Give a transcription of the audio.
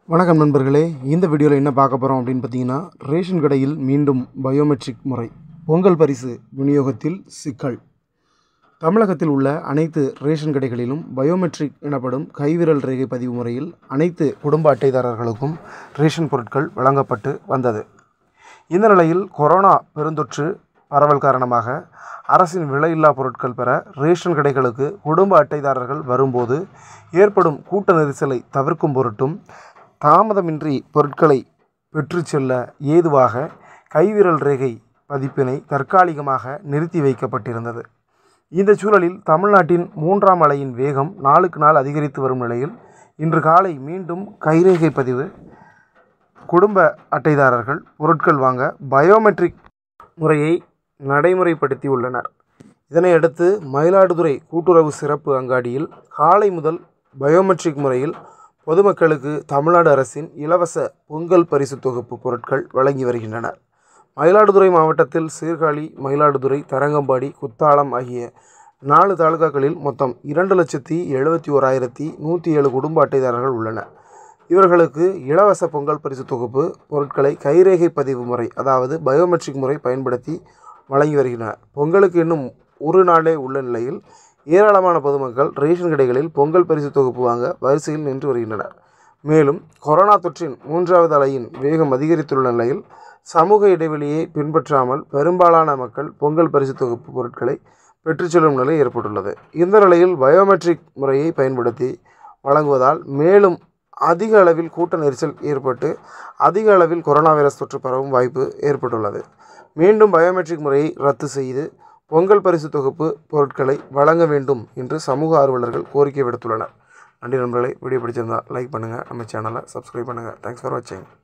வணக்கம் நண்பர்களே இந்த வீடியோவில் என்ன பார்க்க போகிறோம் அப்படின்னு பார்த்தீங்கன்னா ரேஷன் கடையில் மீண்டும் பயோமெட்ரிக் முறை பொங்கல் பரிசு விநியோகத்தில் சிக்கல் தமிழகத்தில் உள்ள அனைத்து ரேஷன் கடைகளிலும் பயோமெட்ரிக் எனப்படும் கைவிரல் ரேகை பதிவு முறையில் அனைத்து குடும்ப அட்டைதாரர்களுக்கும் ரேஷன் பொருட்கள் வழங்கப்பட்டு வந்தது இந்த நிலையில் கொரோனா பெருந்தொற்று பரவல் காரணமாக அரசின் விலையில்லா பொருட்கள் பெற ரேஷன் கடைகளுக்கு குடும்ப அட்டைதாரர்கள் வரும்போது ஏற்படும் கூட்ட நெரிசலை தவிர்க்கும் பொருட்டும் தாமதமின்றி பொருட்களை பெற்றுச் செல்ல ஏதுவாக கைவிரல் ரேகை பதிப்பினை தற்காலிகமாக நிறுத்தி வைக்கப்பட்டிருந்தது இந்த சூழலில் தமிழ்நாட்டின் மூன்றாம் அலையின் வேகம் நாளுக்கு நாள் அதிகரித்து வரும் நிலையில் இன்று காலை மீண்டும் கைரேகை பதிவு குடும்ப அட்டைதாரர்கள் பொருட்கள் வாங்க பயோமெட்ரிக் முறையை நடைமுறைப்படுத்தியுள்ளனர் இதனையடுத்து மயிலாடுதுறை கூட்டுறவு சிறப்பு அங்காடியில் காலை முதல் பயோமெட்ரிக் முறையில் பொதுமக்களுக்கு தமிழ்நாடு அரசின் இலவச பொங்கல் பரிசு தொகுப்பு பொருட்கள் வழங்கி வருகின்றன மயிலாடுதுறை மாவட்டத்தில் சீர்காழி மயிலாடுதுறை தரங்கம்பாடி குத்தாலம் ஆகிய நாலு தாலுகாக்களில் மொத்தம் இரண்டு லட்சத்தி எழுபத்தி ஓராயிரத்தி நூற்றி ஏழு குடும்ப அட்டைதாரர்கள் உள்ளன இவர்களுக்கு இலவச பொங்கல் பரிசு தொகுப்பு பொருட்களை கைரேகை பதிவு முறை அதாவது பயோமெட்ரிக் முறை பயன்படுத்தி வழங்கி வருகின்றனர் பொங்கலுக்கு இன்னும் ஒரு நாளே உள்ள நிலையில் ஏராளமான பொதுமக்கள் ரேஷன் கடைகளில் பொங்கல் பரிசு தொகுப்பு வாங்க வரிசையில் நின்று வருகின்றனர் மேலும் கொரோனா தொற்றின் மூன்றாவது அலையின் வேகம் அதிகரித்துள்ள நிலையில் சமூக இடைவெளியை பின்பற்றாமல் பெரும்பாலான மக்கள் பொங்கல் பரிசு தொகுப்பு பொருட்களை பெற்றுச் செல்லும் நிலை ஏற்பட்டுள்ளது இந்த நிலையில் பயோமெட்ரிக் முறையை பயன்படுத்தி வழங்குவதால் மேலும் அதிக அளவில் கூட்ட நெரிசல் ஏற்பட்டு அதிக அளவில் கொரோனா வைரஸ் தொற்று பரவும் வாய்ப்பு ஏற்பட்டுள்ளது மீண்டும் பயோமெட்ரிக் முறையை ரத்து செய்து பொங்கல் பரிசு தொகுப்பு பொருட்களை வழங்க வேண்டும் என்று சமூக ஆர்வலர்கள் கோரிக்கை விடுத்துள்ளனர் நன்றி நண்பர்களே வீடியோ பிடிச்சிருந்தா லைக் பண்ணுங்கள் நம்ம சேனலை சப்ஸ்கிரைப் பண்ணுங்கள் தேங்க்ஸ் ஃபார் வாட்சிங்